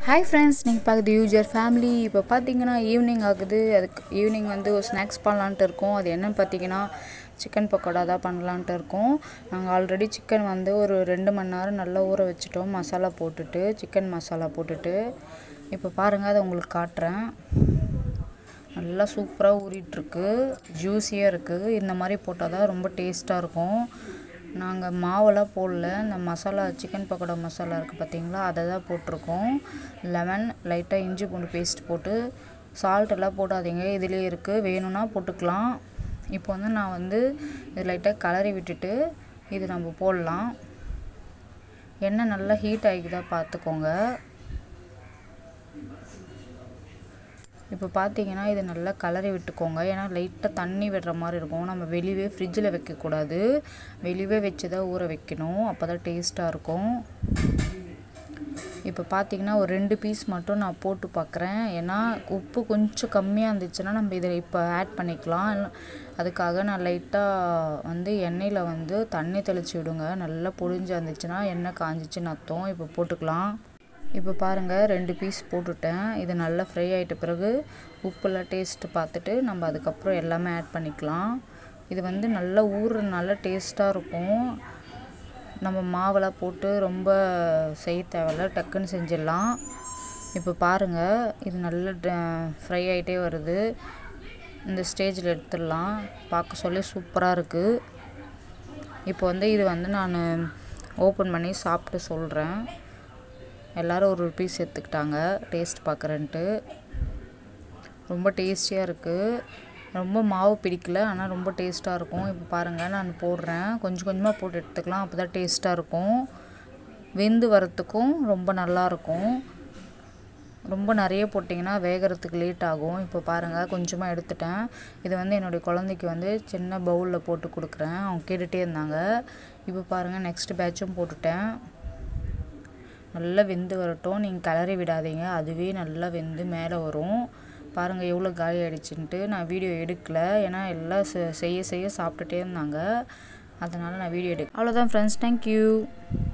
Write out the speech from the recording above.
hi friends நீங்கள் பார்க்குறது user family இப்போ பார்த்தீங்கன்னா ஈவினிங் ஆகுது அதுக்கு ஈவினிங் வந்து ஒரு ஸ்நாக்ஸ் பண்ணலான்ட்டு இருக்கோம் அது என்னன்னு பார்த்தீங்கன்னா சிக்கன் பக்கோடா தான் பண்ணலான்ட்டு இருக்கோம் நாங்கள் ஆல்ரெடி சிக்கன் வந்து ஒரு ரெண்டு மணி நேரம் நல்லா ஊற வச்சுட்டோம் மசாலா போட்டுட்டு சிக்கன் மசாலா போட்டுட்டு இப்போ பாருங்கள் அதை உங்களுக்கு காட்டுறேன் நல்லா சூப்பராக ஊறிட்டுருக்கு ஜூஸியாக இருக்குது இந்த மாதிரி போட்டால் தான் ரொம்ப டேஸ்ட்டாக இருக்கும் நாங்கள் மாவெல்லாம் போடல இந்த மசாலா சிக்கன் பக்கோடா மசாலா இருக்குது பார்த்தீங்களா அதை தான் போட்டிருக்கோம் லெமன் லைட்டாக இஞ்சி பூண்டு பேஸ்ட் போட்டு சால்ட் எல்லாம் போடாதீங்க இதுலேயே இருக்குது வேணும்னா போட்டுக்கலாம் இப்போ வந்து நான் வந்து இது லைட்டாக கலரி விட்டுட்டு இது நம்ம போடலாம் எண்ணெய் நல்லா ஹீட் ஆகிக்குதா பார்த்துக்கோங்க இப்போ பார்த்தீங்கன்னா இது நல்லா கலரி விட்டுக்கோங்க ஏன்னா லைட்டாக தண்ணி விடுற மாதிரி இருக்கும் நம்ம வெளியவே ஃப்ரிட்ஜில் வைக்கக்கூடாது வெளியவே வச்சு தான் ஊற வைக்கணும் அப்போ தான் டேஸ்ட்டாக இருக்கும் இப்போ பார்த்தீங்கன்னா ஒரு ரெண்டு பீஸ் மட்டும் நான் போட்டு பார்க்குறேன் ஏன்னா உப்பு கொஞ்சம் கம்மியாக இருந்துச்சுன்னா நம்ம இதை இப்போ ஆட் பண்ணிக்கலாம் அதுக்காக நான் லைட்டாக வந்து எண்ணெயில் வந்து தண்ணி தெளித்து விடுங்க நல்லா பொழிஞ்சு இருந்துச்சுன்னா எண்ணெய் காஞ்சிச்சுன்னு அர்த்தம் இப்போ போட்டுக்கலாம் இப்போ பாருங்கள் ரெண்டு பீஸ் போட்டுட்டேன் இது நல்லா ஃப்ரை ஆகிட்ட பிறகு உப்புலாம் டேஸ்ட்டு பார்த்துட்டு நம்ம அதுக்கப்புறம் எல்லாமே ஆட் பண்ணிக்கலாம் இது வந்து நல்லா ஊறுறதுனால டேஸ்ட்டாக இருக்கும் நம்ம மாவெல்லாம் போட்டு ரொம்ப செய்ய தேவையில்ல டக்குன்னு செஞ்சிடலாம் இப்போ பாருங்கள் இது நல்லா ஃப்ரை ஆகிட்டே வருது இந்த ஸ்டேஜில் எடுத்துடலாம் பார்க்க சொல்லி சூப்பராக இருக்குது இப்போ வந்து இது வந்து நான் ஓப்பன் பண்ணி சாப்பிட்டு சொல்கிறேன் எல்லோரும் ஒரு பீஸ் எடுத்துக்கிட்டாங்க டேஸ்ட் பார்க்குறேன்ட்டு ரொம்ப டேஸ்டியாக இருக்குது ரொம்ப மாவு பிடிக்கல ஆனால் ரொம்ப டேஸ்ட்டாக இருக்கும் இப்போ பாருங்கள் நான் போடுறேன் கொஞ்சம் கொஞ்சமாக போட்டு எடுத்துக்கலாம் அப்போ தான் டேஸ்ட்டாக இருக்கும் வெந்து வரத்துக்கும் ரொம்ப நல்லாயிருக்கும் ரொம்ப நிறைய போட்டிங்கன்னா வேகிறதுக்கு லேட் ஆகும் இப்போ பாருங்கள் கொஞ்சமாக எடுத்துட்டேன் இது வந்து என்னுடைய குழந்தைக்கு வந்து சின்ன பவுலில் போட்டு கொடுக்குறேன் அவங்க கேட்டுகிட்டே இருந்தாங்க இப்போ பாருங்கள் நெக்ஸ்ட் பேட்சும் போட்டுட்டேன் நல்லா வெந்து வரட்டும் நீங்கள் கிளறி விடாதீங்க அதுவே நல்லா வெந்து மேலே வரும் பாருங்கள் எவ்வளோ காலி ஆகிடுச்சின்ட்டு நான் வீடியோ எடுக்கல ஏன்னா எல்லாம் செய்ய செய்ய சாப்பிட்டுட்டே இருந்தாங்க அதனால் நான் வீடியோ எடு அவ்வளோதான் ஃப்ரெண்ட்ஸ் தேங்க்யூ